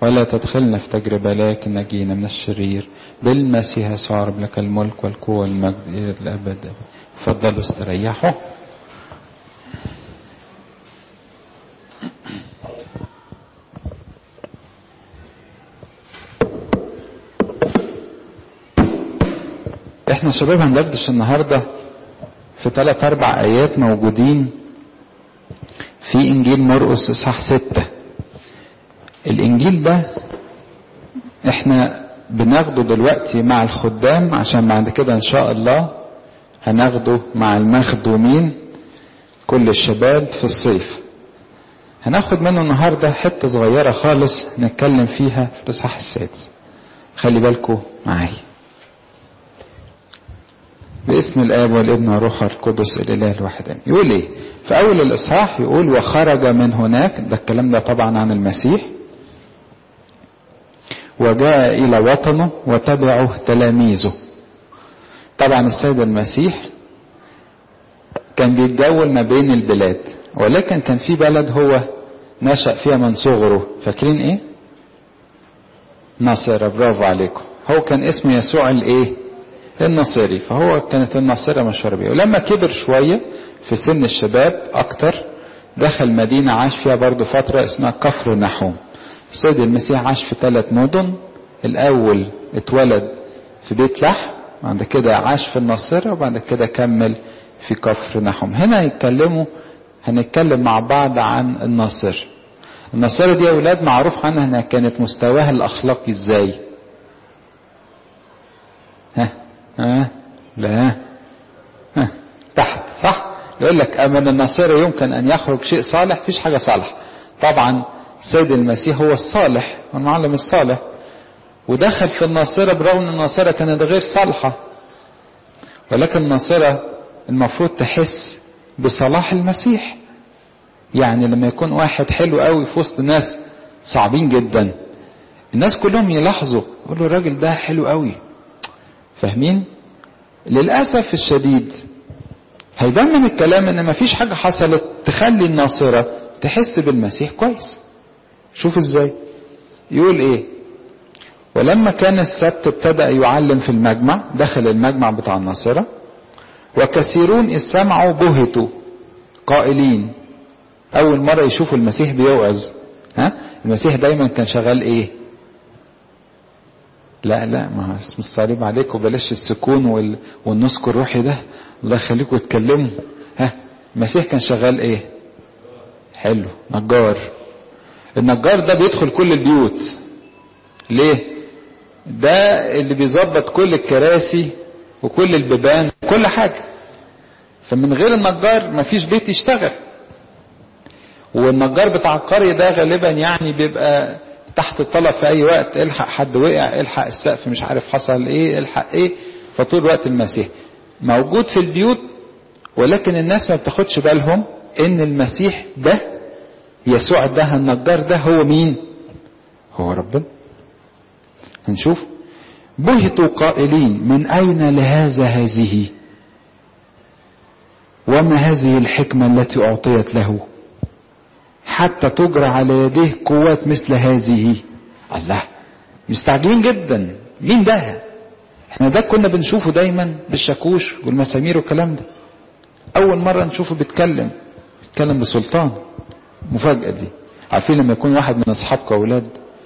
ولا تدخلنا في تجربة لكن نجينا من الشرير بالمسيح صار لك الملك والقوة والمجد إلى الأبد تفضلوا استريحوا احنا شباب هندردش النهارده في ثلاث اربع ايات موجودين في انجيل مرقس اصحاح ستة الانجيل ده احنا بناخده دلوقتي مع الخدام عشان بعد كده ان شاء الله هناخده مع المخدومين كل الشباب في الصيف هناخد منه النهارده حته صغيره خالص نتكلم فيها في الاصحاح السادس خلي بالكم معايا باسم الاب والابن والروح القدس الاله الواحد يقول ايه في اول الاصحاح يقول وخرج من هناك ده الكلام ده طبعا عن المسيح وجاء الى وطنه وتبعه تلاميذه طبعا السيد المسيح كان بيتجول ما بين البلاد ولكن كان في بلد هو نشأ فيها من صغره فاكرين ايه ناصرة برافو عليكم هو كان اسمه يسوع الايه الناصري فهو كانت الناصرة مشهورة بيه ولما كبر شوية في سن الشباب أكتر دخل مدينة عاش فيها برضه فترة اسمها كفر نحوم السيد المسيح عاش في ثلاث مدن الأول اتولد في بيت لحم بعد كده عاش في الناصرة وبعد كده كمل في كفر نحوم هنا يتكلموا هنتكلم مع بعض عن الناصر الناصرة دي أولاد معروف عنها أنها كانت مستواها الأخلاقي إزاي ها ها لا ها تحت صح يقول لك أمن الناصرة يمكن أن يخرج شيء صالح فيش حاجة صالح طبعا سيد المسيح هو الصالح والمعلم الصالح ودخل في الناصرة برغم أن الناصرة كانت غير صالحة ولكن الناصرة المفروض تحس بصلاح المسيح يعني لما يكون واحد حلو قوي في وسط ناس صعبين جدا الناس كلهم يلاحظوا يقولوا الراجل ده حلو قوي فاهمين للأسف الشديد هيبان من الكلام ان مفيش حاجة حصلت تخلي الناصرة تحس بالمسيح كويس شوف ازاي يقول ايه ولما كان السبت ابتدأ يعلم في المجمع دخل المجمع بتاع الناصرة وكثيرون إذ سمعوا بهتوا قائلين أول مرة يشوفوا المسيح بيوعظ ها المسيح دايما كان شغال إيه لا لا ما اسم الصليب عليكم بلاش السكون وال... والنسك الروحي ده الله يخليكم تتكلموا ها المسيح كان شغال ايه حلو نجار النجار ده بيدخل كل البيوت ليه ده اللي بيظبط كل الكراسي وكل البيبان كل حاجة فمن غير النجار مفيش بيت يشتغل والنجار بتاع القرية ده غالبا يعني بيبقى تحت الطلب في اي وقت الحق حد وقع الحق السقف مش عارف حصل ايه الحق ايه فطول الوقت المسيح موجود في البيوت ولكن الناس ما بتاخدش بالهم ان المسيح ده يسوع ده النجار ده هو مين هو ربنا هنشوف بهتوا قائلين من اين لهذا هذه وما هذه الحكمه التي اعطيت له حتى تجرى على يديه قوات مثل هذه الله مستعجلين جدا مين ده احنا ده كنا بنشوفه دايما بالشاكوش والمسامير والكلام ده اول مرة نشوفه بيتكلم بيتكلم بسلطان مفاجأة دي عارفين لما يكون واحد من اصحابك اولاد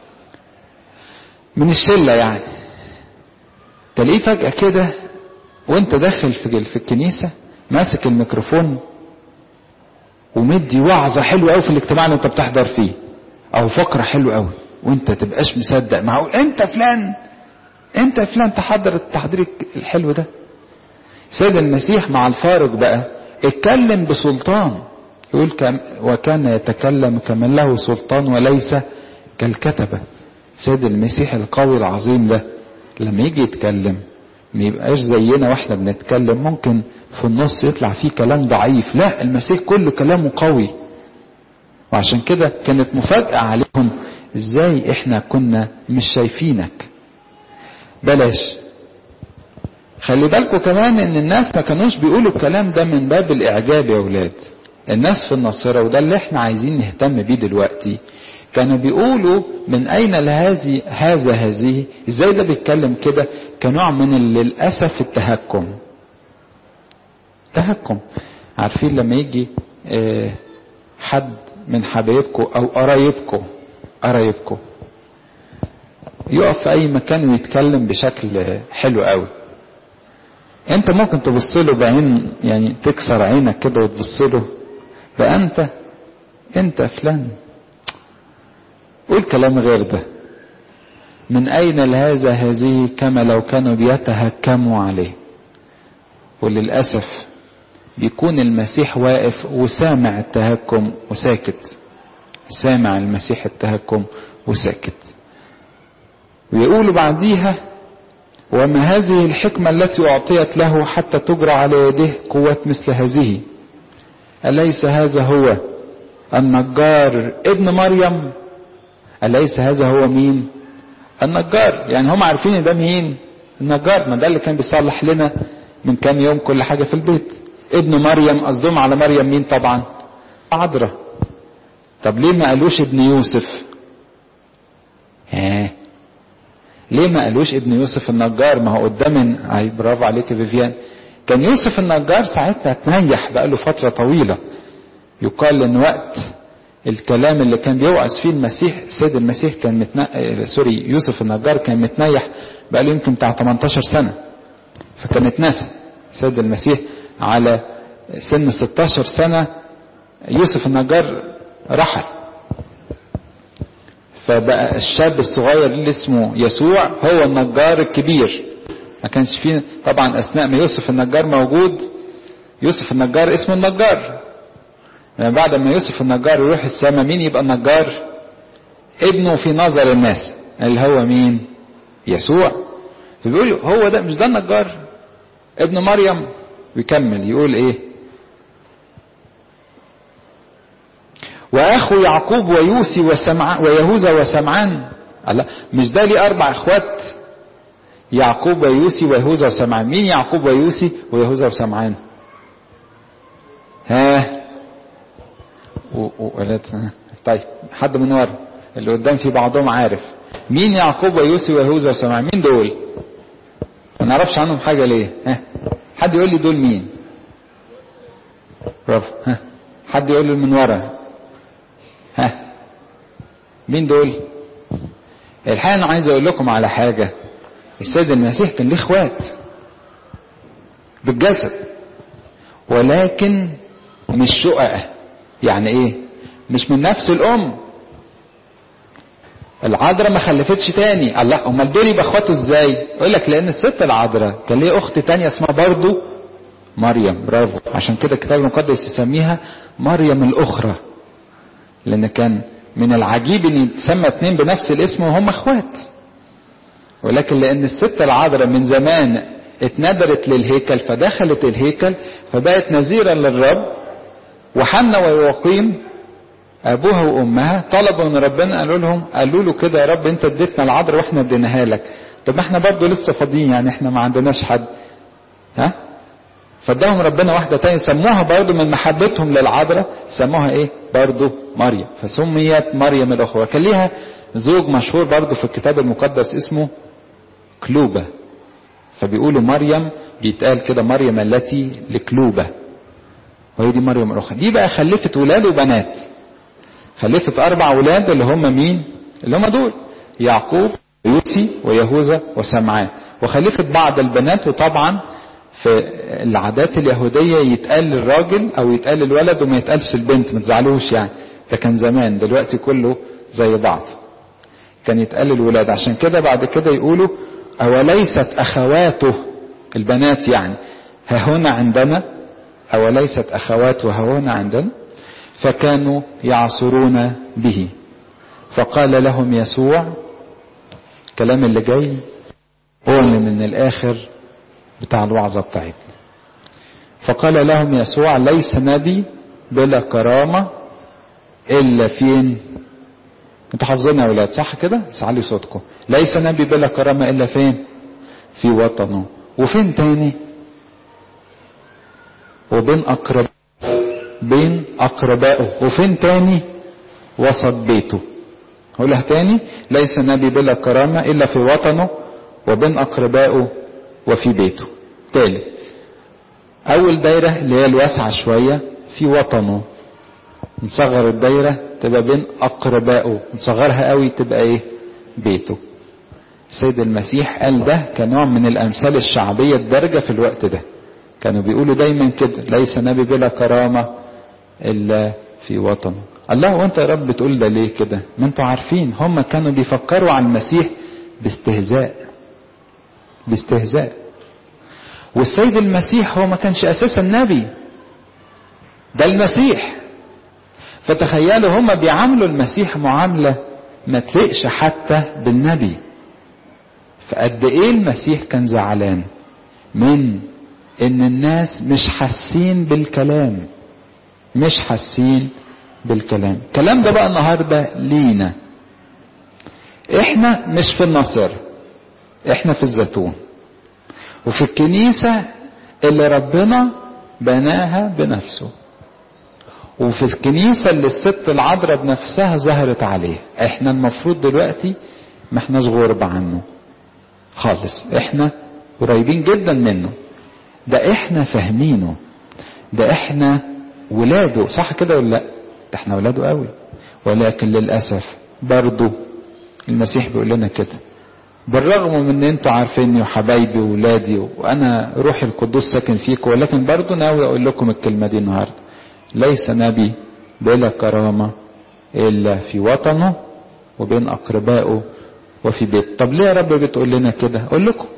من الشلة يعني تلاقيه فجأة كده وانت داخل في في الكنيسة ماسك الميكروفون ومدي وعظة حلوة قوي في الاجتماع اللي انت بتحضر فيه او فقرة حلوة قوي وانت تبقاش مصدق معقول انت فلان انت فلان تحضر التحضير الحلو ده سيد المسيح مع الفارق بقى اتكلم بسلطان يقول كم وكان يتكلم كمن له سلطان وليس كالكتبة سيد المسيح القوي العظيم ده لما يجي يتكلم ما يبقاش زينا واحنا بنتكلم ممكن في النص يطلع فيه كلام ضعيف لا المسيح كله كلامه قوي وعشان كده كانت مفاجأة عليهم ازاي احنا كنا مش شايفينك بلاش خلي بالكم كمان ان الناس ما كانوش بيقولوا الكلام ده من باب الاعجاب يا ولاد الناس في الناصرة وده اللي احنا عايزين نهتم بيه دلوقتي كانوا بيقولوا من أين لهذه هذا هذه ازاي ده بيتكلم كده كنوع من للأسف التهكم تهكم عارفين لما يجي اه حد من حبايبكم أو قرايبكم قرايبكم يقف في أي مكان ويتكلم بشكل حلو قوي انت ممكن تبص له بعين يعني تكسر عينك كده وتبص له بقى انت انت فلان قول كلام غير ده من اين لهذا هذه كما لو كانوا بيتهكموا عليه وللاسف بيكون المسيح واقف وسامع التهكم وساكت سامع المسيح التهكم وساكت ويقولوا بعديها وما هذه الحكمة التي أعطيت له حتى تجرى على يده قوات مثل هذه أليس هذا هو النجار ابن مريم أليس هذا هو مين النجار يعني هم عارفين ده مين النجار ما ده اللي كان بيصلح لنا من كام يوم كل حاجة في البيت ابن مريم قصدهم على مريم مين طبعا عذراء طب ليه ما قالوش ابن يوسف ها ليه ما قالوش ابن يوسف النجار ما هو قدام اي برافو عليك يا فيفيان كان يوسف النجار ساعتها تنيح بقاله فترة طويلة يقال ان وقت الكلام اللي كان بيوعظ فيه المسيح سيد المسيح كان متنا... سوري يوسف النجار كان متنيح بقاله يمكن بتاع 18 سنة فكان اتنسى سيد المسيح على سن 16 سنة يوسف النجار رحل فبقى الشاب الصغير اللي اسمه يسوع هو النجار الكبير ما كانش فيه طبعا اثناء ما يوسف النجار موجود يوسف النجار اسمه النجار يعني بعد ما يوسف النجار يروح السماء مين يبقى النجار ابنه في نظر الناس اللي هو مين يسوع فبيقول هو ده مش ده النجار ابن مريم ويكمل يقول ايه واخو يعقوب ويوسي وسمع ويهوذا وسمعان الله مش ده ليه اربع اخوات يعقوب ويوسي ويهوذا وسمعان مين يعقوب ويوسي ويهوذا وسمعان ها وقالت طيب حد من ورا اللي قدام في بعضهم عارف مين يعقوب ويوسي ويهوذا وسمعان مين دول ما نعرفش عنهم حاجه ليه ها حد يقول لي دول مين برافو ها حد يقول لي من ورا ها مين دول الحقيقه انا عايز اقول لكم على حاجه السيد المسيح كان ليه اخوات بالجسد ولكن مش شقق يعني ايه مش من نفس الام العذراء ما خلفتش تاني الله امال دول يبقى اخواته ازاي يقول لك لان الست العذراء كان ليه اخت تانية اسمها برضه مريم برافو عشان كده الكتاب المقدس يسميها مريم الاخرى لان كان من العجيب ان يتسمى اتنين بنفس الاسم وهم اخوات ولكن لان الست العذراء من زمان اتندرت للهيكل فدخلت الهيكل فبقت نذيرا للرب وحنا ويقيم ابوها وامها طلبوا من ربنا قالوا لهم قالوا له كده يا رب انت اديتنا العذراء واحنا اديناها لك طب ما احنا برضه لسه فاضيين يعني احنا ما عندناش حد ها فاداهم ربنا واحدة تانية سموها برضه من محبتهم للعذراء سموها ايه برضه مريم فسميت مريم الاخرى كان ليها زوج مشهور برضه في الكتاب المقدس اسمه كلوبة فبيقولوا مريم بيتقال كده مريم التي لكلوبة وهي دي مريم الاخرى دي بقى خلفت ولاد وبنات خلفت اربع ولاد اللي هم مين اللي هم دول يعقوب ويوسي ويهوذا وسمعان وخلفت بعض البنات وطبعا في العادات اليهودية يتقال للراجل او يتقال للولد وما يتقالش البنت ما تزعلوش يعني ده كان زمان دلوقتي كله زي بعض كان يتقال للولاد عشان كده بعد كده يقولوا اوليست اخواته البنات يعني ها هنا عندنا اوليست اخواته ها هنا عندنا فكانوا يعصرون به فقال لهم يسوع الكلام اللي جاي هو اللي من الاخر بتاع الوعظة بتاعتنا فقال لهم يسوع ليس نبي بلا كرامة إلا فين انتوا حافظين يا أولاد صح كده سعلي صوتكم ليس نبي بلا كرامة إلا فين في وطنه وفين تاني وبين أقرب بين أقربائه وفين تاني وسط بيته هقولها تاني ليس نبي بلا كرامة إلا في وطنه وبين أقربائه وفي بيته تالت أول دايرة اللي هي الواسعة شوية في وطنه نصغر الدايرة تبقى بين أقربائه نصغرها قوي تبقى إيه بيته سيد المسيح قال ده كنوع من الأمثال الشعبية الدرجة في الوقت ده كانوا بيقولوا دايما كده ليس نبي بلا كرامة إلا في وطنه الله وانت يا رب بتقول ده ليه كده ما انتوا عارفين هم كانوا بيفكروا على المسيح باستهزاء باستهزاء والسيد المسيح هو ما كانش اساسا نبي ده المسيح فتخيلوا هم بيعاملوا المسيح معاملة ما تلقش حتى بالنبي فقد ايه المسيح كان زعلان من ان الناس مش حاسين بالكلام مش حاسين بالكلام الكلام ده بقى النهاردة لينا احنا مش في النصر احنا في الزيتون وفي الكنيسة اللي ربنا بناها بنفسه وفي الكنيسة اللي الست العذراء بنفسها ظهرت عليه احنا المفروض دلوقتي ما احناش غرب عنه خالص احنا قريبين جدا منه ده احنا فاهمينه ده احنا ولاده صح كده ولا لا ده احنا ولاده قوي ولكن للاسف برضه المسيح بيقول لنا كده بالرغم من ان انتوا عارفيني وحبايبي وولادي وانا روحي القدوس ساكن فيكم ولكن برضه ناوي اقول لكم الكلمه دي النهارده ليس نبي بلا كرامه الا في وطنه وبين اقربائه وفي بيت طب ليه يا رب بتقول لنا كده اقول لكم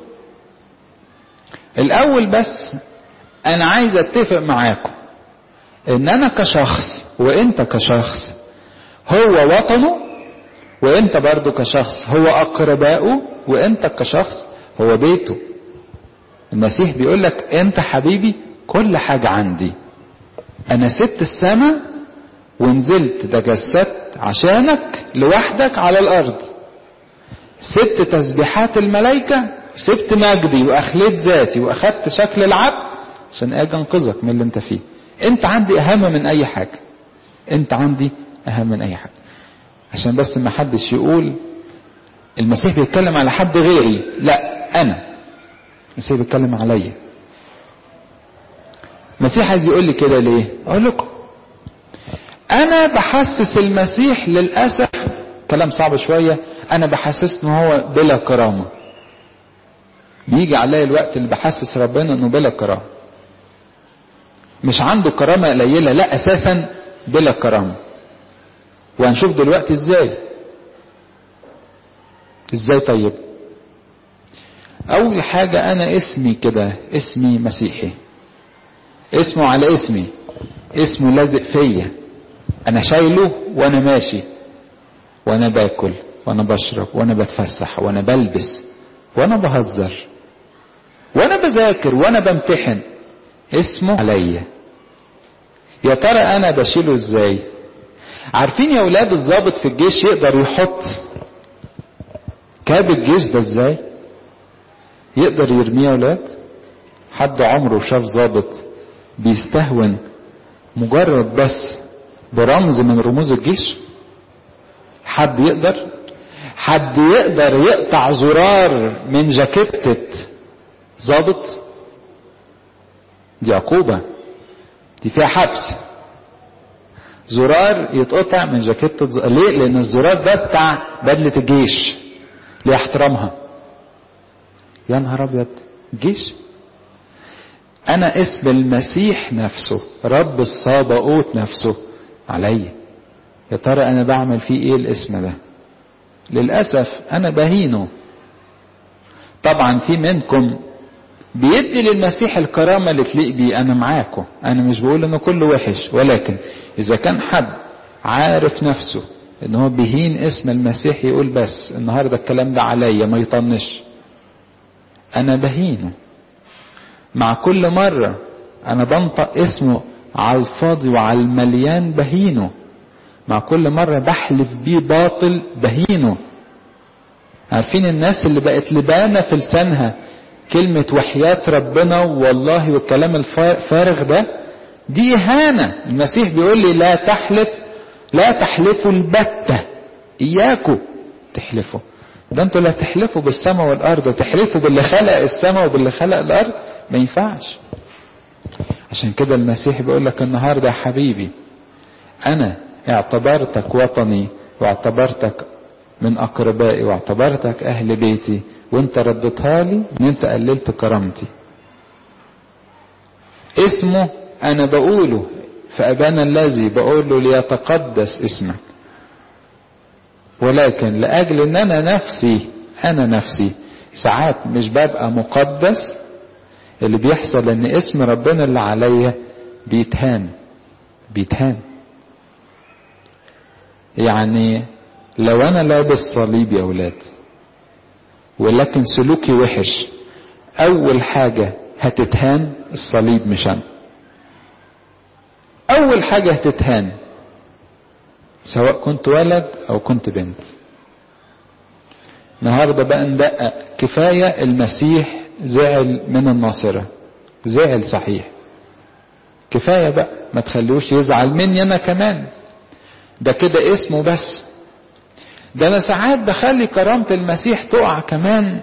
الاول بس انا عايز اتفق معاكم ان انا كشخص وانت كشخص هو وطنه وانت برضو كشخص هو اقربائه وانت كشخص هو بيته المسيح بيقول لك انت حبيبي كل حاجة عندي انا سبت السماء ونزلت تجسدت عشانك لوحدك على الارض سبت تسبيحات الملائكة سبت مجدي واخليت ذاتي واخدت شكل العبد عشان اجي انقذك من اللي انت فيه انت عندي اهم من اي حاجة انت عندي اهم من اي حاجة عشان بس ما حدش يقول المسيح بيتكلم على حد غيري لا انا المسيح بيتكلم عليا المسيح عايز يقول لي كده ليه اقول لكم انا بحسس المسيح للاسف كلام صعب شوية انا بحسس ان هو بلا كرامة بيجي عليا الوقت اللي بحسس ربنا انه بلا كرامة مش عنده كرامة قليلة لا اساسا بلا كرامة وهنشوف دلوقتي ازاي ازاي طيب اول حاجة انا اسمي كده اسمي مسيحي اسمه على اسمي اسمه لازق فيا انا شايله وانا ماشي وانا باكل وانا بشرب وانا بتفسح وانا بلبس وانا بهزر وانا بذاكر وانا بمتحن اسمه عليا يا ترى انا بشيله ازاي عارفين يا ولاد الضابط في الجيش يقدر يحط كاب الجيش ده ازاي يقدر يرميه يا ولاد حد عمره شاف ضابط بيستهون مجرد بس برمز من رموز الجيش حد يقدر حد يقدر يقطع زرار من جاكيتة ضابط دي عقوبة دي فيها حبس زرار يتقطع من جاكيتة ز... ليه؟ لأن الزرار ده بتاع بدلة الجيش ليه احترامها يا نهار أبيض جيش أنا اسم المسيح نفسه رب الصابئوت نفسه عليا يا ترى أنا بعمل فيه إيه الاسم ده للأسف أنا بهينه طبعا في منكم بيدي للمسيح الكرامة اللي تليق بيه أنا معاكم أنا مش بقول إنه كله وحش ولكن إذا كان حد عارف نفسه إن هو بيهين اسم المسيح يقول بس النهاردة الكلام ده عليا ما يطنش أنا بهينه مع كل مرة أنا بنطق اسمه على الفاضي وعلى المليان بهينه مع كل مرة بحلف بيه باطل بهينه عارفين الناس اللي بقت لبانة في لسانها كلمة وحياة ربنا والله والكلام الفارغ ده دي إهانة المسيح بيقول لي لا تحلف لا تحلفوا البتة إياكوا تحلفوا ده انتوا لا تحلفوا بالسماء والأرض وتحلفوا باللي خلق السماء وباللي خلق الأرض ما ينفعش عشان كده المسيح بيقول لك النهاردة يا حبيبي أنا اعتبرتك وطني واعتبرتك من أقربائي واعتبرتك أهل بيتي وانت ردتها لي ان انت قللت كرامتي اسمه انا بقوله فابانا الذي بقول له ليتقدس اسمك ولكن لاجل ان انا نفسي انا نفسي ساعات مش ببقى مقدس اللي بيحصل ان اسم ربنا اللي عليا بيتهان بيتهان يعني لو انا لابس صليب يا اولاد ولكن سلوكي وحش اول حاجة هتتهان الصليب مش انا اول حاجة هتتهان سواء كنت ولد او كنت بنت النهارده بقى ندقق كفاية المسيح زعل من الناصرة زعل صحيح كفاية بقى ما تخلوش يزعل مني انا كمان ده كده اسمه بس ده انا ساعات بخلي كرامة المسيح تقع كمان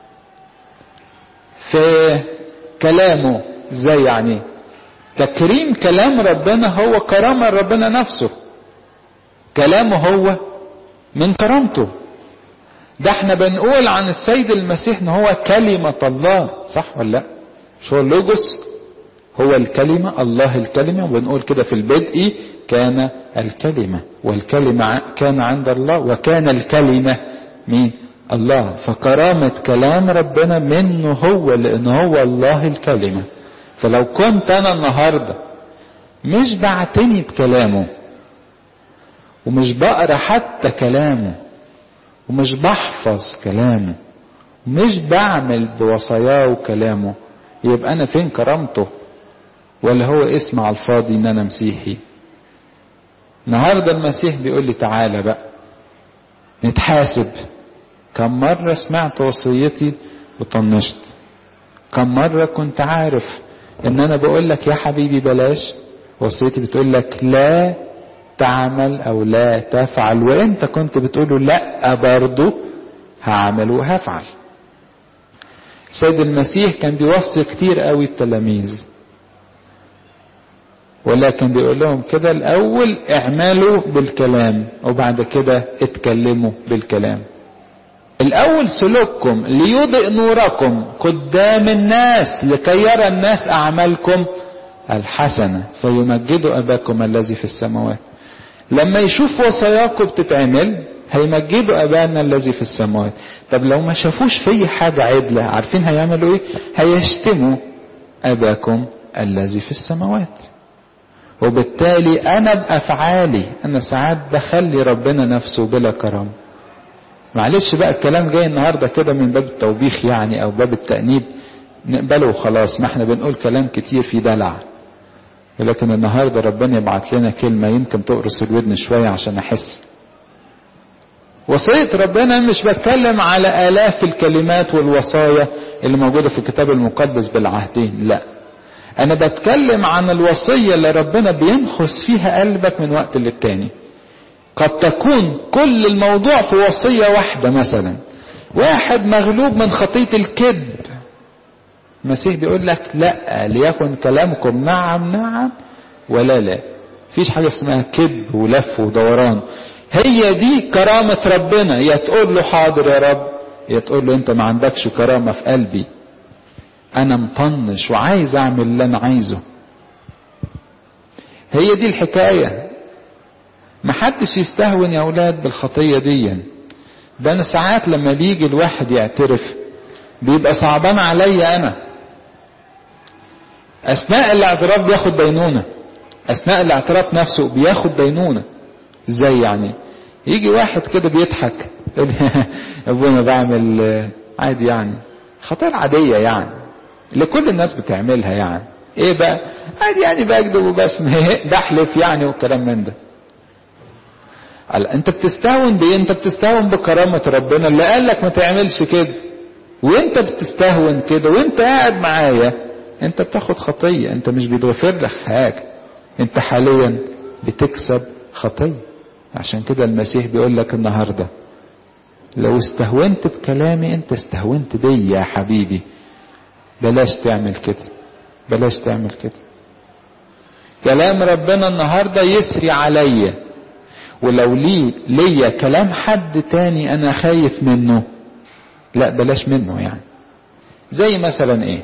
في كلامه ازاي يعني تكريم كلام ربنا هو كرامة ربنا نفسه كلامه هو من كرامته ده احنا بنقول عن السيد المسيح ان هو كلمة الله صح ولا لا مش هو اللوجوس هو الكلمة الله الكلمة وبنقول كده في البدء كان الكلمة والكلمة كان عند الله وكان الكلمة مين الله فكرامة كلام ربنا منه هو لأنه هو الله الكلمة فلو كنت أنا النهاردة مش بعتني بكلامه ومش بقرا حتى كلامه ومش بحفظ كلامه مش بعمل بوصاياه وكلامه يبقى أنا فين كرامته ولا هو اسم على الفاضي ان انا مسيحي النهارده المسيح بيقول لي تعالى بقى نتحاسب كم مرة سمعت وصيتي وطنشت كم مرة كنت عارف ان انا بقول لك يا حبيبي بلاش وصيتي بتقول لك لا تعمل او لا تفعل وانت كنت بتقوله لا برضه هعمل وهفعل سيد المسيح كان بيوصي كتير قوي التلاميذ ولكن بيقول لهم كده الاول اعملوا بالكلام وبعد كده اتكلموا بالكلام الاول سلوككم ليضئ نوركم قدام الناس لكي يرى الناس اعمالكم الحسنه فيمجدوا اباكم الذي في السماوات لما يشوف وصاياكم بتتعمل هيمجدوا ابانا الذي في السماوات طب لو ما شافوش في حاجه عدله عارفين هيعملوا ايه هيشتموا اباكم الذي في السماوات وبالتالي انا بافعالي انا ساعات بخلي ربنا نفسه بلا كرم معلش بقى الكلام جاي النهارده كده من باب التوبيخ يعني او باب التانيب نقبله وخلاص ما احنا بنقول كلام كتير في دلع ولكن النهارده ربنا يبعت لنا كلمه يمكن تقرص الودن شويه عشان احس وصية ربنا مش بتكلم على آلاف الكلمات والوصايا اللي موجودة في الكتاب المقدس بالعهدين لا أنا بتكلم عن الوصية اللي ربنا بينخس فيها قلبك من وقت للتاني قد تكون كل الموضوع في وصية واحدة مثلا واحد مغلوب من خطية الكذب المسيح بيقول لك لا ليكن كلامكم نعم نعم ولا لا فيش حاجة اسمها كذب ولف ودوران هي دي كرامة ربنا يا تقول له حاضر يا رب يا تقول له انت ما عندكش كرامة في قلبي انا مطنش وعايز اعمل اللي انا عايزه هي دي الحكاية محدش يستهون يا اولاد بالخطية دي ده انا ساعات لما بيجي الواحد يعترف بيبقى صعبان عليا انا اثناء الاعتراف بياخد دينونة اثناء الاعتراف نفسه بياخد دينونة ازاي يعني يجي واحد كده بيضحك ابونا بعمل عادي يعني خطايا عادية يعني اللي كل الناس بتعملها يعني ايه بقى عادي يعني بكذب وبس بحلف يعني والكلام من ده قال انت بتستهون بايه انت بتستهون بكرامة ربنا اللي قال لك ما تعملش كده وانت بتستهون كده وانت قاعد معايا انت بتاخد خطية انت مش بيتغفر لك حاجة انت حاليا بتكسب خطية عشان كده المسيح بيقول لك النهاردة لو استهونت بكلامي انت استهونت بي يا حبيبي بلاش تعمل كده بلاش تعمل كده كلام ربنا النهاردة يسري عليا ولو لي ليا كلام حد تاني انا خايف منه لا بلاش منه يعني زي مثلا ايه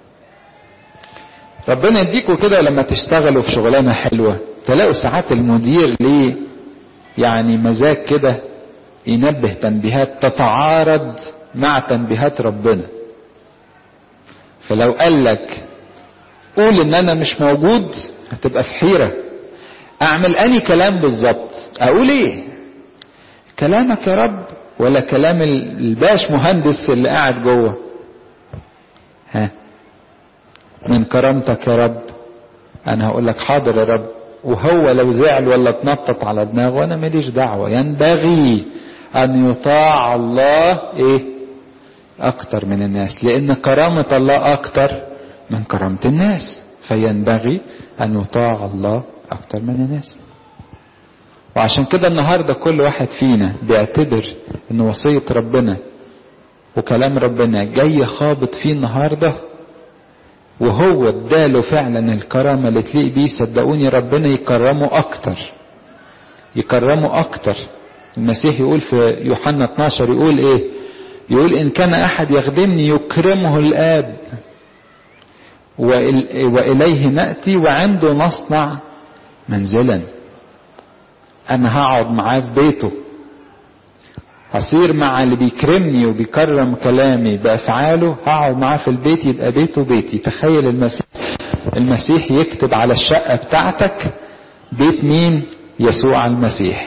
ربنا يديكوا كده لما تشتغلوا في شغلانة حلوة تلاقوا ساعات المدير ليه يعني مزاج كده ينبه تنبيهات تتعارض مع تنبيهات ربنا فلو قال لك قول ان انا مش موجود هتبقى في حيرة اعمل اني كلام بالظبط اقول ايه كلامك يا رب ولا كلام الباش مهندس اللي قاعد جوه ها من كرامتك يا رب انا هقول لك حاضر يا رب وهو لو زعل ولا اتنطط على دماغه انا ماليش دعوه ينبغي ان يطاع الله ايه اكتر من الناس لان كرامه الله اكتر من كرامه الناس فينبغي ان يطاع الله اكتر من الناس وعشان كده النهارده كل واحد فينا بيعتبر ان وصيه ربنا وكلام ربنا جاي خابط فيه النهارده وهو اداله فعلا الكرامة اللي تليق بيه صدقوني ربنا يكرمه أكتر يكرمه أكتر المسيح يقول في يوحنا 12 يقول إيه يقول إن كان أحد يخدمني يكرمه الآب وإليه نأتي وعنده نصنع منزلا أنا هقعد معاه في بيته هصير مع اللي بيكرمني وبيكرم كلامي بأفعاله هقعد معاه في البيت يبقى بيته بيتي تخيل المسيح المسيح يكتب على الشقة بتاعتك بيت مين يسوع المسيح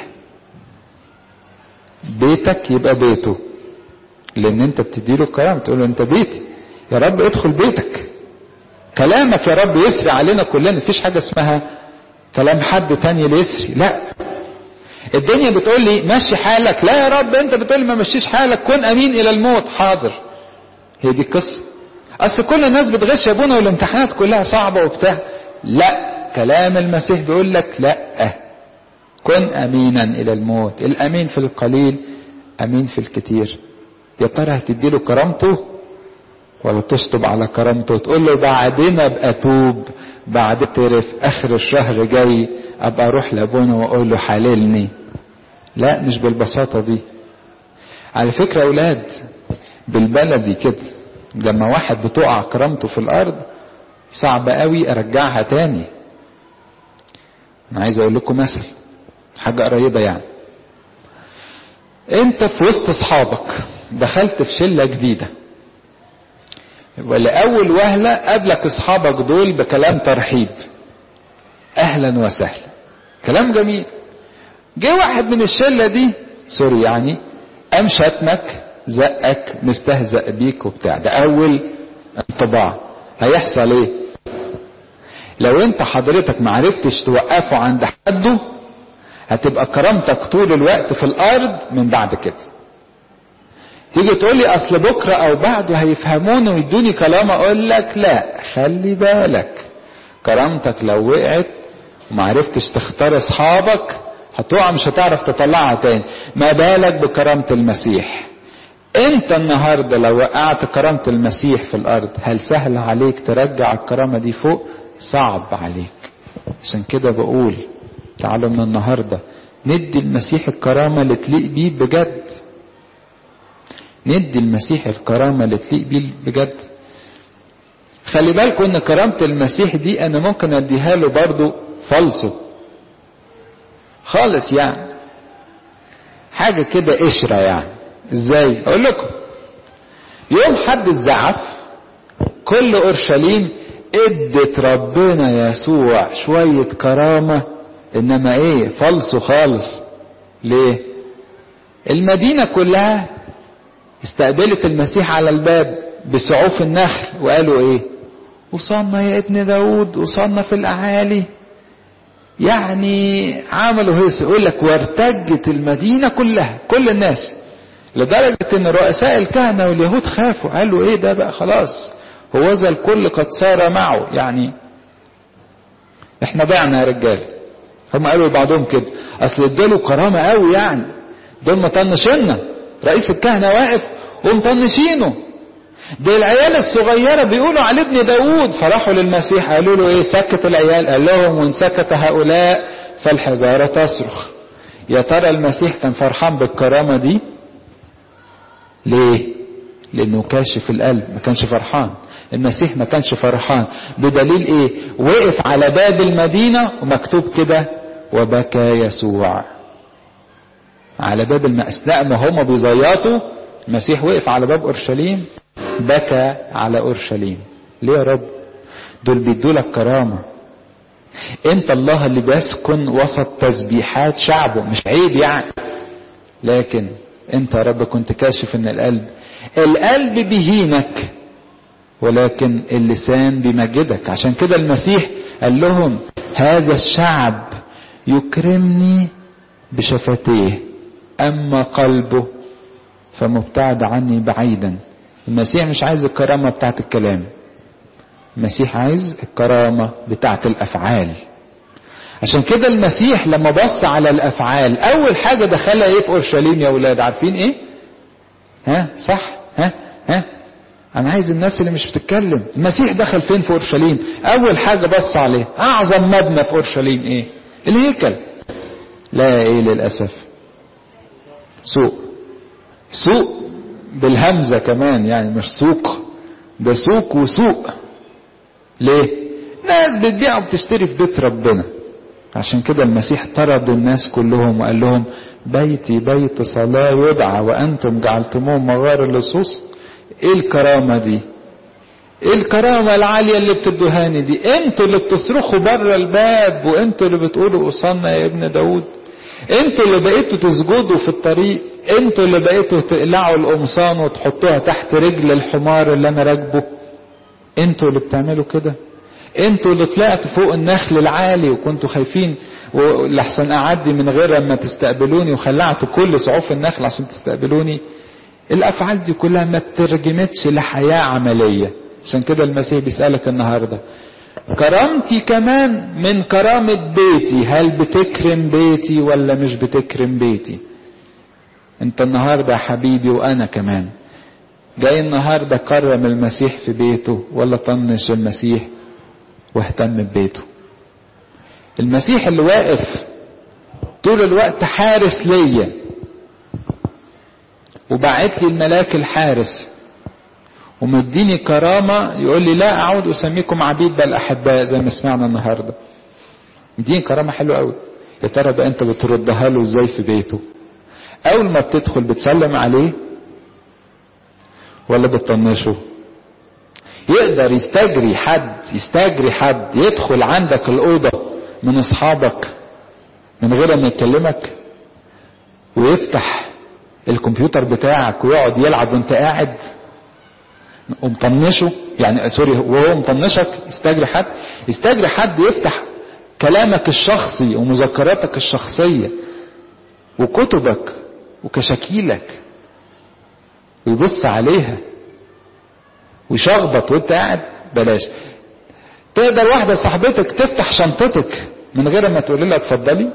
بيتك يبقى بيته لان انت بتديله الكرامة تقول له انت بيتي يا رب ادخل بيتك كلامك يا رب يسري علينا كلنا مفيش حاجة اسمها كلام حد تاني اللي يسري لا الدنيا بتقول لي مشي حالك لا يا رب انت بتقول لي ما مشيش حالك كن امين الى الموت حاضر هي دي القصه اصل كل الناس بتغش يا ابونا والامتحانات كلها صعبه وبتاع لا كلام المسيح بيقول لك لا كن امينا الى الموت الامين في القليل امين في الكتير يا ترى هتدي له كرامته ولا تشطب على كرامته تقول له بعدين ابقى توب بعد تعرف اخر الشهر جاي ابقى اروح لابونا واقول له حللني لا مش بالبساطة دي على فكرة اولاد بالبلدي كده لما واحد بتقع كرامته في الارض صعب قوي ارجعها تاني انا عايز اقول لكم مثل حاجة قريبة يعني انت في وسط اصحابك دخلت في شلة جديدة ولأول وهلة قابلك اصحابك دول بكلام ترحيب اهلا وسهلا كلام جميل جه واحد من الشله دي سوري يعني قام شتمك زقك مستهزأ بيك وبتاع ده اول انطباع هيحصل ايه لو انت حضرتك معرفتش توقفه عند حده هتبقى كرامتك طول الوقت في الارض من بعد كده تيجي تقول لي اصل بكره او بعده هيفهموني ويدوني كلام اقول لك لا خلي بالك كرامتك لو وقعت ومعرفتش تختار اصحابك هتقع مش هتعرف تطلعها تاني ما بالك بكرامة المسيح انت النهاردة لو وقعت كرامة المسيح في الارض هل سهل عليك ترجع الكرامة دي فوق صعب عليك عشان كده بقول تعالوا من النهاردة ندي المسيح الكرامة اللي تليق بيه بجد ندي المسيح الكرامة اللي تليق بيه بجد خلي بالكم ان كرامة المسيح دي انا ممكن اديها له برضو فالصو خالص يعني حاجة كده قشرة يعني ازاي اقول لكم يوم حد الزعف كل اورشليم ادت ربنا يسوع شوية كرامة انما ايه فالصو خالص ليه المدينة كلها استقبلت المسيح على الباب بسعوف النخل وقالوا ايه وصلنا يا ابن داود وصلنا في الاعالي يعني عملوا هيص يقول لك وارتجت المدينة كلها كل الناس لدرجة ان رؤساء الكهنة واليهود خافوا قالوا ايه ده بقى خلاص هو ذا الكل قد صار معه يعني احنا ضعنا يا رجال هم قالوا لبعضهم كده اصل اداله كرامة قوي يعني دول مطنشيننا رئيس الكهنة واقف ومطنشينه ده العيال الصغيرة بيقولوا على ابن داود فراحوا للمسيح قالوا له ايه سكت العيال قال لهم وان سكت هؤلاء فالحجارة تصرخ يا ترى المسيح كان فرحان بالكرامة دي ليه لانه كاشف القلب ما كانش فرحان المسيح ما كانش فرحان بدليل ايه وقف على باب المدينة ومكتوب كده وبكى يسوع على باب الم... اثناء ما هم بيزيطوا المسيح وقف على باب اورشليم بكى على اورشليم ليه يا رب دول بيدوا لك كرامه انت الله اللي بيسكن وسط تسبيحات شعبه مش عيب يعني لكن انت يا رب كنت كاشف ان القلب القلب بيهينك ولكن اللسان بيمجدك عشان كده المسيح قال لهم هذا الشعب يكرمني بشفتيه اما قلبه فمبتعد عني بعيدا المسيح مش عايز الكرامة بتاعت الكلام المسيح عايز الكرامة بتاعت الافعال عشان كده المسيح لما بص على الافعال اول حاجة دخلها ايه في اورشليم يا ولاد عارفين ايه ها صح ها ها انا عايز الناس اللي مش بتتكلم المسيح دخل فين في اورشليم اول حاجة بص عليه اعظم مبنى في اورشليم ايه الهيكل لا ايه للاسف سوق سوق بالهمزة كمان يعني مش سوق ده سوق وسوق ليه ناس بتبيع وبتشتري في بيت ربنا عشان كده المسيح طرد الناس كلهم وقال لهم بيتي بيت صلاة يدعى وأنتم جعلتموه مغار اللصوص ايه الكرامة دي ايه الكرامة العالية اللي بتدوهاني دي انتوا اللي بتصرخوا بره الباب وانتوا اللي بتقولوا قصنا يا ابن داود انتوا اللي بقيتوا تسجدوا في الطريق انتوا اللي بقيتوا تقلعوا القمصان وتحطوها تحت رجل الحمار اللي انا راكبه انتوا اللي بتعملوا كده انتوا اللي طلعت فوق النخل العالي وكنتوا خايفين لحسن اعدي من غير ما تستقبلوني وخلعتوا كل صعوف النخل عشان تستقبلوني الافعال دي كلها ما ترجمتش لحياة عملية عشان كده المسيح بيسألك النهاردة كرامتي كمان من كرامة بيتي هل بتكرم بيتي ولا مش بتكرم بيتي انت النهاردة يا حبيبي وانا كمان جاي النهاردة كرم المسيح في بيته ولا طنش المسيح واهتم ببيته المسيح اللي واقف طول الوقت حارس ليا وبعت لي الملاك الحارس ومديني كرامة يقول لي لا أعود أسميكم عبيد بل أحباء زي ما سمعنا النهاردة مديني كرامة حلوة قوي يا ترى بقى أنت بتردها له إزاي في بيته أول ما بتدخل بتسلم عليه ولا بتطنشه يقدر يستجري حد يستجري حد يدخل عندك الأوضة من أصحابك من غير ما يكلمك ويفتح الكمبيوتر بتاعك ويقعد يلعب وانت قاعد ومطنشه يعني سوري وهو مطنشك يستجري حد يستجري حد يفتح كلامك الشخصي ومذكراتك الشخصية وكتبك وكشاكيلك ويبص عليها ويشخبط وانت قاعد بلاش تقدر واحدة صاحبتك تفتح شنطتك من غير ما تقول لها اتفضلي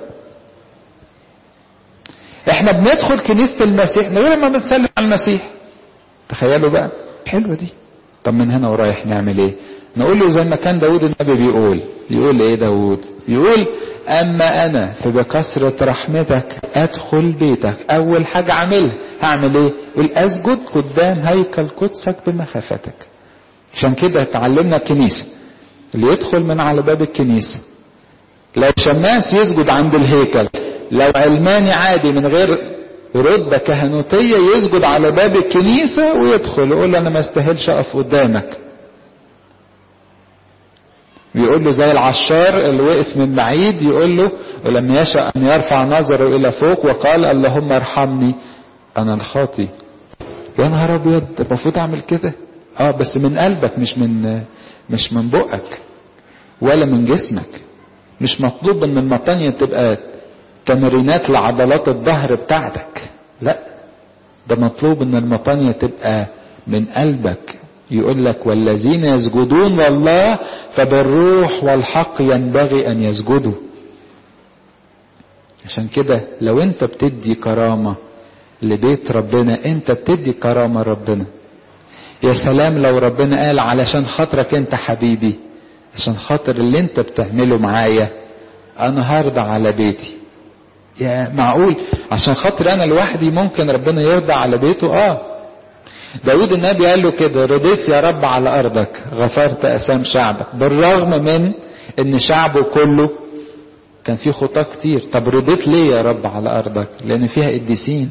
احنا بندخل كنيسة المسيح من غير ما بنسلم على المسيح تخيلوا بقى حلوة دي طب من هنا ورايح نعمل ايه نقول له زي ما كان داود النبي بيقول يقول ايه داود يقول اما انا فبكثرة رحمتك ادخل بيتك اول حاجة اعملها هعمل ايه يقول اسجد قدام هيكل قدسك بمخافتك عشان كده اتعلمنا الكنيسة اللي يدخل من على باب الكنيسة لو شماس يسجد عند الهيكل لو علماني عادي من غير رتبة كهنوتية يسجد على باب الكنيسة ويدخل يقول له أنا ما استاهلش أقف قدامك بيقول له زي العشار اللي وقف من بعيد يقول له ولم يشأ أن يرفع نظره إلى فوق وقال اللهم ارحمني أنا الخاطي يا نهار أبيض المفروض أعمل كده اه بس من قلبك مش من مش من بقك ولا من جسمك مش مطلوب ان المطانية تبقى تمرينات لعضلات الظهر بتاعتك لا ده مطلوب ان المطانية تبقى من قلبك يقول لك والذين يسجدون لله فبالروح والحق ينبغي ان يسجدوا عشان كده لو انت بتدي كرامة لبيت ربنا انت بتدي كرامة ربنا يا سلام لو ربنا قال علشان خاطرك انت حبيبي عشان خاطر اللي انت بتعمله معايا انا هرضى على بيتي يا معقول عشان خاطر انا لوحدي ممكن ربنا يرضى على بيته اه داود النبي قال له كده رضيت يا رب على ارضك غفرت اسام شعبك بالرغم من ان شعبه كله كان فيه خطاه كتير طب رضيت ليه يا رب على ارضك لان فيها قديسين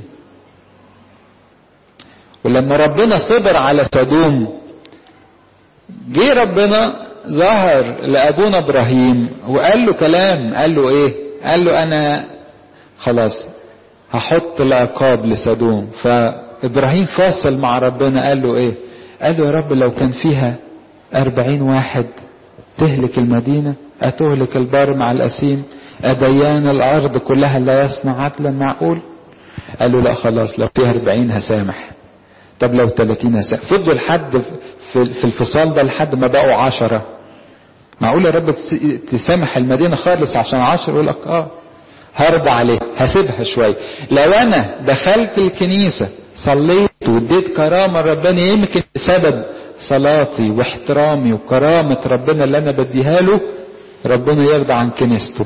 ولما ربنا صبر على سدوم جه ربنا ظهر لابونا ابراهيم وقال له كلام قال له ايه قال له انا خلاص هحط العقاب لسدوم فابراهيم فاصل مع ربنا قال له ايه قال له يا رب لو كان فيها أربعين واحد تهلك المدينة أتهلك البار مع الأسيم أديان الأرض كلها لا يصنع عدلا معقول قال له لا خلاص لو فيها أربعين هسامح طب لو ثلاثين هسامح فضلوا لحد في الفصال ده لحد ما بقوا عشرة معقول يا رب تسامح المدينة خالص عشان عشر يقول لك اه هرضى عليه هسيبها شوية لو انا دخلت الكنيسة صليت واديت كرامة ربنا يمكن بسبب صلاتي واحترامي وكرامة ربنا اللي انا بديها له ربنا يرضى عن كنيسته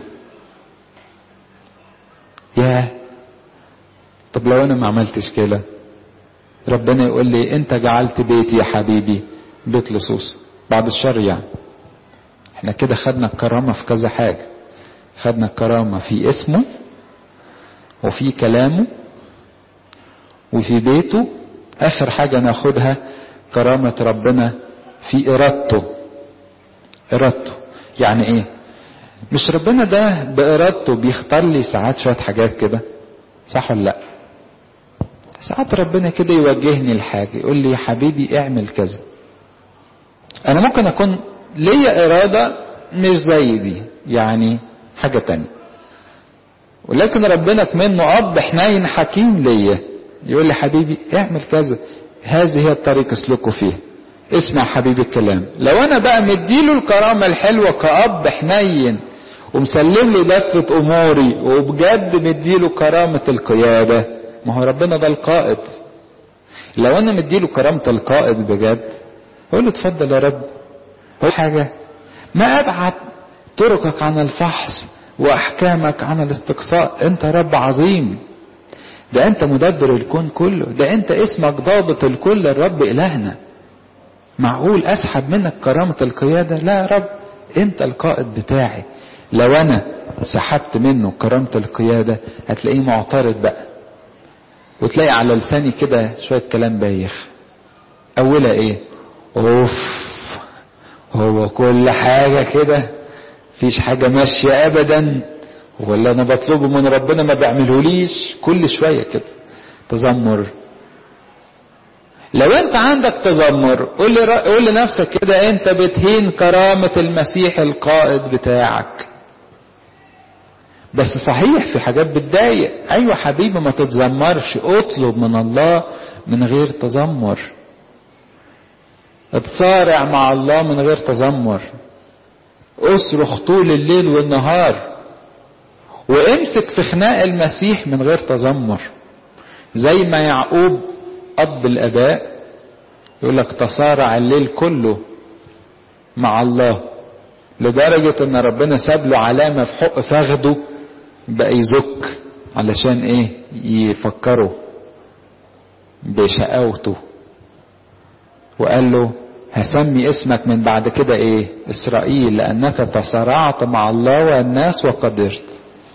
يا طب لو انا ما عملتش كده ربنا يقول لي انت جعلت بيتي يا حبيبي بيت لصوص بعد الشر يعني احنا كده خدنا الكرامة في كذا حاجة خدنا الكرامة في اسمه وفي كلامه وفي بيته اخر حاجة ناخدها كرامة ربنا في ارادته ارادته يعني ايه مش ربنا ده بارادته بيختار لي ساعات شوية حاجات كده صح ولا لا ساعات ربنا كده يوجهني لحاجة يقول لي يا حبيبي اعمل كذا انا ممكن اكون ليا ارادة مش زي دي يعني حاجة تانية ولكن ربنا كمنه اب حنين حكيم ليا يقول لي حبيبي اعمل كذا هذه هي الطريق اسلكوا فيها اسمع حبيبي الكلام لو انا بقى مديله الكرامة الحلوة كأب حنين ومسلم له دفة اموري وبجد مديله كرامة القيادة ما هو ربنا ده القائد لو انا مديله كرامة القائد بجد اقول له اتفضل يا رب هو حاجة ما ابعد طرقك عن الفحص واحكامك عن الاستقصاء انت رب عظيم ده انت مدبر الكون كله ده انت اسمك ضابط الكل الرب الهنا معقول اسحب منك كرامة القيادة لا يا رب انت القائد بتاعي لو انا سحبت منه كرامة القيادة هتلاقيه معترض بقى وتلاقي على لساني كده شوية كلام بايخ اولها ايه اوف هو كل حاجة كده فيش حاجة ماشية ابدا ولا انا بطلبه من ربنا ما بيعملهوليش كل شوية كده تذمر لو انت عندك تذمر قول لي قول لنفسك كده انت بتهين كرامة المسيح القائد بتاعك بس صحيح في حاجات بتضايق ايوه حبيبي ما تتذمرش اطلب من الله من غير تذمر اتصارع مع الله من غير تذمر اصرخ طول الليل والنهار وامسك في خناق المسيح من غير تذمر زي ما يعقوب اب الاباء يقول لك تصارع الليل كله مع الله لدرجة ان ربنا ساب له علامة في حق فخده بقى يزك علشان ايه يفكروا بشقاوته وقال له هسمي اسمك من بعد كده ايه اسرائيل لانك تصارعت مع الله والناس وقدرت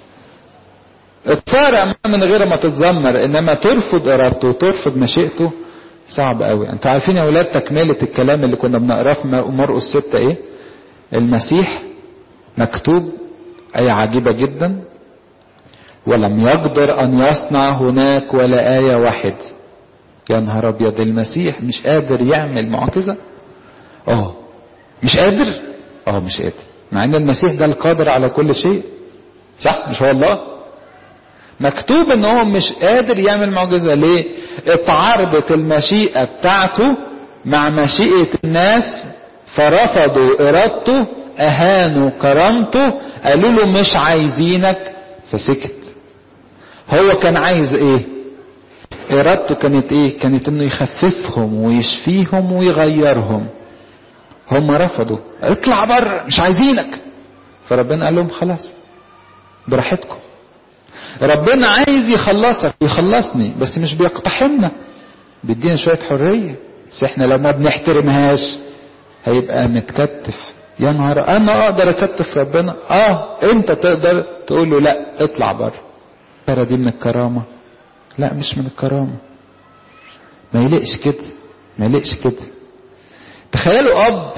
اتصارع من غير ما تتذمر انما ترفض ارادته وترفض مشيئته صعب قوي انتوا عارفين يا اولاد تكملة الكلام اللي كنا بنقراه في مرقس ستة ايه المسيح مكتوب آية عجيبة جدا ولم يقدر أن يصنع هناك ولا آية واحد يا نهار أبيض المسيح مش قادر يعمل معجزة اه مش قادر اه مش قادر مع ان المسيح ده القادر على كل شيء صح مش هو الله مكتوب ان هو مش قادر يعمل معجزة ليه اتعرضت المشيئة بتاعته مع مشيئة الناس فرفضوا ارادته اهانوا كرامته قالوا له مش عايزينك فسكت هو كان عايز ايه ارادته كانت ايه كانت انه يخففهم ويشفيهم ويغيرهم هم رفضوا اطلع بره مش عايزينك فربنا قال لهم خلاص براحتكم ربنا عايز يخلصك ويخلصني بس مش بيقتحمنا بيدينا شوية حرية بس احنا لو ما بنحترمهاش هيبقى متكتف يا نهار انا اقدر اكتف ربنا اه انت تقدر تقول له لا اطلع بره ترى دي من الكرامة لا مش من الكرامة ما يلقش كده ما يلقش كده تخيلوا اب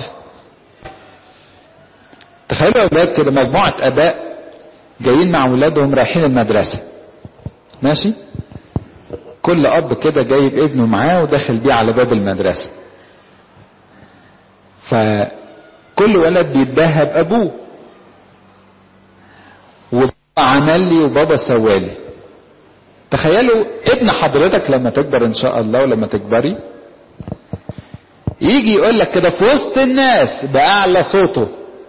تخيلوا اولاد كده مجموعة اباء جايين مع اولادهم رايحين المدرسة ماشي كل اب كده جايب ابنه معاه وداخل بيه على باب المدرسة فكل ولد بيتباهى بابوه وبابا عمل لي وبابا سوالي تخيلوا ابن حضرتك لما تكبر ان شاء الله ولما تكبري يجي يقول لك كده في وسط الناس باعلى صوته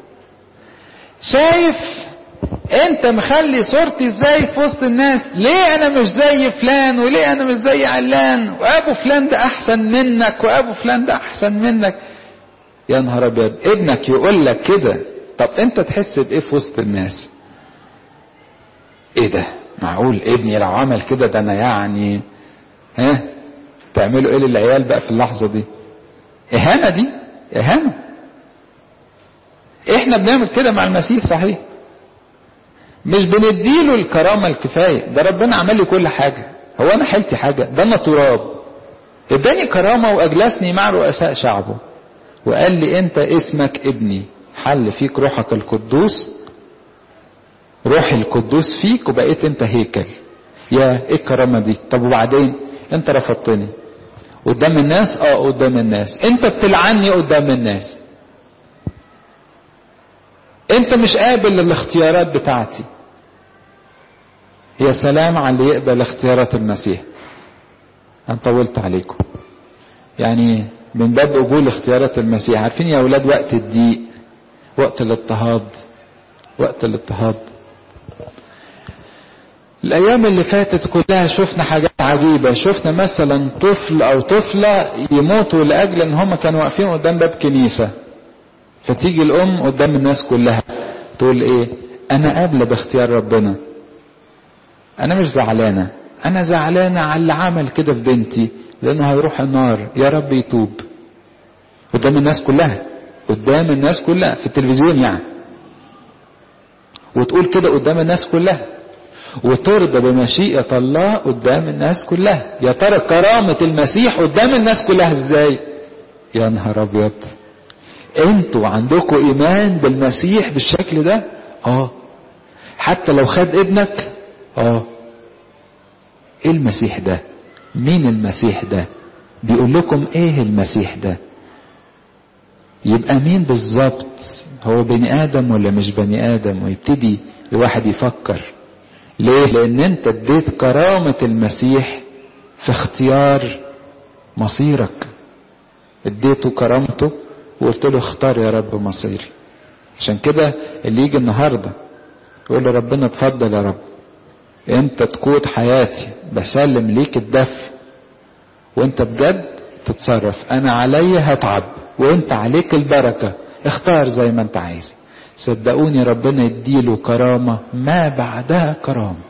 شايف انت مخلي صورتي ازاي في وسط الناس ليه انا مش زي فلان وليه انا مش زي علان وابو فلان ده احسن منك وابو فلان ده احسن منك يا نهار ابيض ابنك يقول لك كده طب انت تحس بايه في وسط الناس ايه ده معقول ابني لو عمل كده ده انا يعني ها تعملوا ايه للعيال بقى في اللحظه دي اهانه دي اهانه احنا بنعمل كده مع المسيح صحيح مش بنديله الكرامه الكفايه ده ربنا عمل لي كل حاجه هو انا حيلتي حاجه ده انا تراب اداني كرامه واجلسني مع رؤساء شعبه وقال لي انت اسمك ابني حل فيك روحك القدوس روح القدوس فيك وبقيت انت هيكل يا ايه الكرامه دي طب وبعدين انت رفضتني قدام الناس اه قدام الناس انت بتلعني قدام الناس انت مش قابل للاختيارات بتاعتي يا سلام على اللي يقبل اختيارات المسيح انا طولت عليكم يعني من باب قبول اختيارات المسيح عارفين يا اولاد وقت الضيق وقت الاضطهاد وقت الاضطهاد الايام اللي فاتت كلها شفنا حاجات عجيبه شفنا مثلا طفل او طفله يموتوا لاجل ان هم كانوا واقفين قدام باب كنيسه فتيجي الام قدام الناس كلها تقول ايه انا قابله باختيار ربنا انا مش زعلانه انا زعلانه على اللي عمل كده في بنتي لانه هيروح النار يا رب يتوب قدام الناس كلها قدام الناس كلها في التلفزيون يعني وتقول كده قدام الناس كلها وترضى بمشيئة الله قدام الناس كلها يا ترى كرامة المسيح قدام الناس كلها ازاي يا نهار ابيض انتوا عندكم ايمان بالمسيح بالشكل ده اه حتى لو خد ابنك اه ايه المسيح ده مين المسيح ده بيقول لكم ايه المسيح ده يبقى مين بالظبط هو بني ادم ولا مش بني ادم ويبتدي الواحد يفكر ليه لان انت اديت كرامة المسيح في اختيار مصيرك اديته كرامته وقلت له اختار يا رب مصيري عشان كده اللي يجي النهارده يقول له ربنا اتفضل يا رب انت تقود حياتي بسلم ليك الدفء وانت بجد تتصرف انا عليا هتعب وانت عليك البركة اختار زي ما انت عايز صدقوني ربنا يديله كرامة ما بعدها كرامة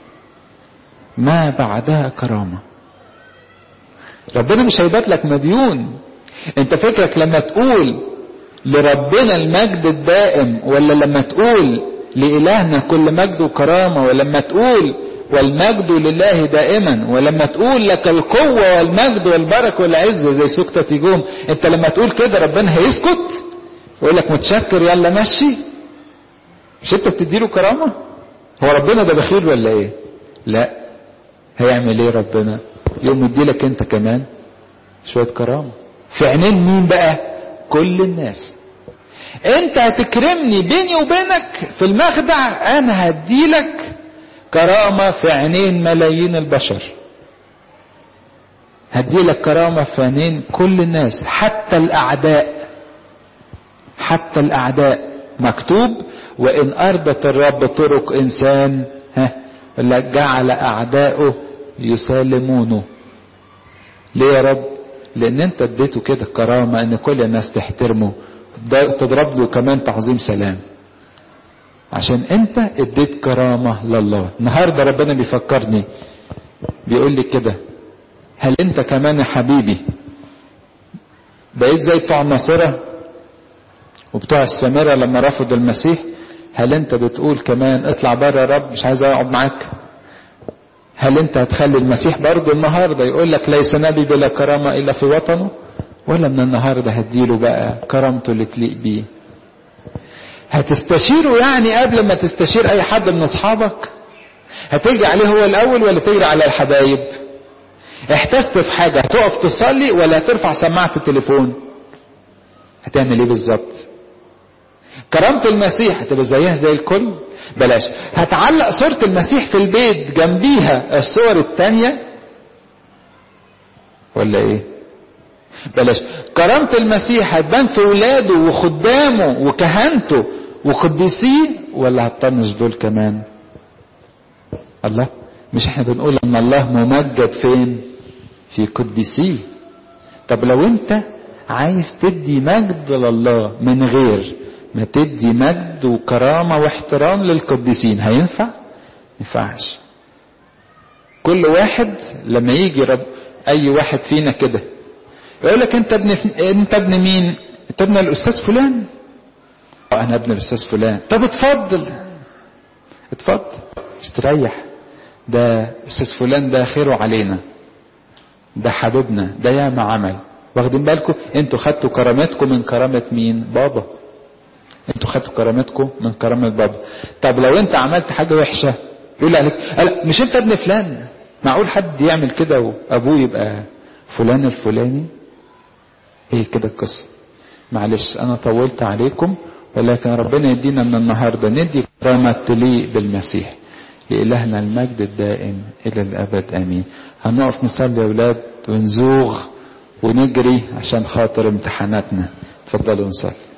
ما بعدها كرامة ربنا مش هيبات لك مديون انت فكرك لما تقول لربنا المجد الدائم ولا لما تقول لإلهنا كل مجد وكرامة ولما تقول والمجد لله دائما ولما تقول لك القوة والمجد والبركة والعزة زي سكتة يجوم انت لما تقول كده ربنا هيسكت ويقول لك متشكر يلا مشي مش انت بتديله كرامة هو ربنا ده بخيل ولا ايه لا هيعمل ايه ربنا يوم يديلك انت كمان شوية كرامة في عينين مين بقى كل الناس انت هتكرمني بيني وبينك في المخدع انا هديلك كرامة في عينين ملايين البشر هديلك كرامة في عينين كل الناس حتى الأعداء حتى الأعداء مكتوب وإن أرضت الرب طرق إنسان ها جعل أعداؤه يسالمونه ليه يا رب لأن أنت اديته كده كرامة إن كل الناس تحترمه تضرب له كمان تعظيم سلام عشان أنت اديت كرامة لله النهاردة ربنا بيفكرني بيقول لي كده هل أنت كمان يا حبيبي بقيت زي بتوع الناصرة وبتوع السامرة لما رفضوا المسيح هل انت بتقول كمان اطلع بره يا رب مش عايز اقعد معاك هل انت هتخلي المسيح برضه النهاردة يقول لك ليس نبي بلا كرامة الا في وطنه ولا من النهاردة هديله بقى كرامته اللي تليق بيه هتستشيره يعني قبل ما تستشير اي حد من اصحابك هتجري عليه هو الاول ولا تجري على الحبايب احتست في حاجة هتقف تصلي ولا هترفع سماعة التليفون هتعمل ايه بالظبط كرامة المسيح هتبقى زيها زي الكل بلاش هتعلق صورة المسيح في البيت جنبيها الصور التانية ولا ايه بلاش كرامة المسيح هتبان في ولاده وخدامه وكهنته وقديسيه ولا هتطنش دول كمان الله مش احنا بنقول ان الله ممجد فين في قديسيه طب لو انت عايز تدي مجد لله من غير ما تدي مجد وكرامة واحترام للقديسين هينفع؟ ينفعش كل واحد لما يجي رب اي واحد فينا كده يقول لك انت ابن انت ابن مين؟ انت ابن الاستاذ فلان انا ابن الاستاذ فلان طب اتفضل اتفضل استريح ده استاذ فلان ده خيره علينا ده حبيبنا ده ياما عمل واخدين بالكم انتوا خدتوا كرامتكم من كرامة مين بابا انتوا خدتوا كرامتكم من كرامة بابا طب لو انت عملت حاجة وحشة يقول عليك مش انت ابن فلان معقول حد يعمل كده وابوه يبقى فلان الفلاني هي كده القصة معلش انا طولت عليكم ولكن ربنا يدينا من النهاردة ندي كرامة تليق بالمسيح لإلهنا المجد الدائم إلى الأبد آمين هنقف نصلي يا أولاد ونزوغ ونجري عشان خاطر امتحاناتنا اتفضلوا نصلي